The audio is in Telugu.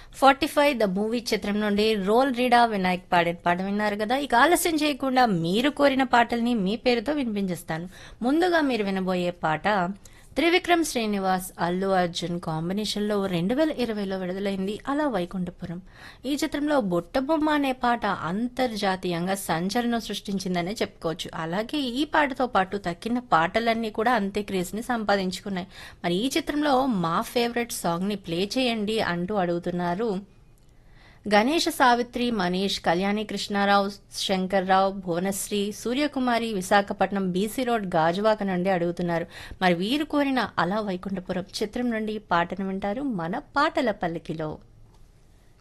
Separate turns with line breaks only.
ఫార్టీ ఫైవ్ ద మూవీ చిత్రం నుండి రోల్ రీడా వినాయక్ పాడిన పాట విన్నారు కదా ఇక ఆలస్యం చేయకుండా మీరు కోరిన పాటల్ని మీ పేరుతో వినిపించేస్తాను ముందుగా మీరు వినబోయే పాట త్రివిక్రమ్ శ్రీనివాస్ అల్లు అర్జున్ కాంబినేషన్లో రెండు వేల ఇరవైలో విడుదలైంది అలా వైకుంఠపురం ఈ చిత్రంలో బుట్టబొమ్మ అనే పాట అంతర్జాతీయంగా సంచలనం సృష్టించిందనే చెప్పుకోవచ్చు అలాగే ఈ పాటతో పాటు తక్కిన పాటలన్నీ కూడా అంతే క్రేజ్ని సంపాదించుకున్నాయి మరి ఈ చిత్రంలో మా ఫేవరెట్ సాంగ్ని ప్లే చేయండి అంటూ అడుగుతున్నారు గణేష సావిత్రి మనీష్ కళ్యాణి కృష్ణారావు శంకర్రావు భువనశ్రీ సూర్యకుమారి విశాఖపట్నం బీసీ రోడ్ గాజువాక నుండి అడుగుతున్నారు మరి వీరు కోరిన అలా వైకుంఠపురం చిత్రం నుండి పాటను వింటారు మన పాటల పల్లకిలో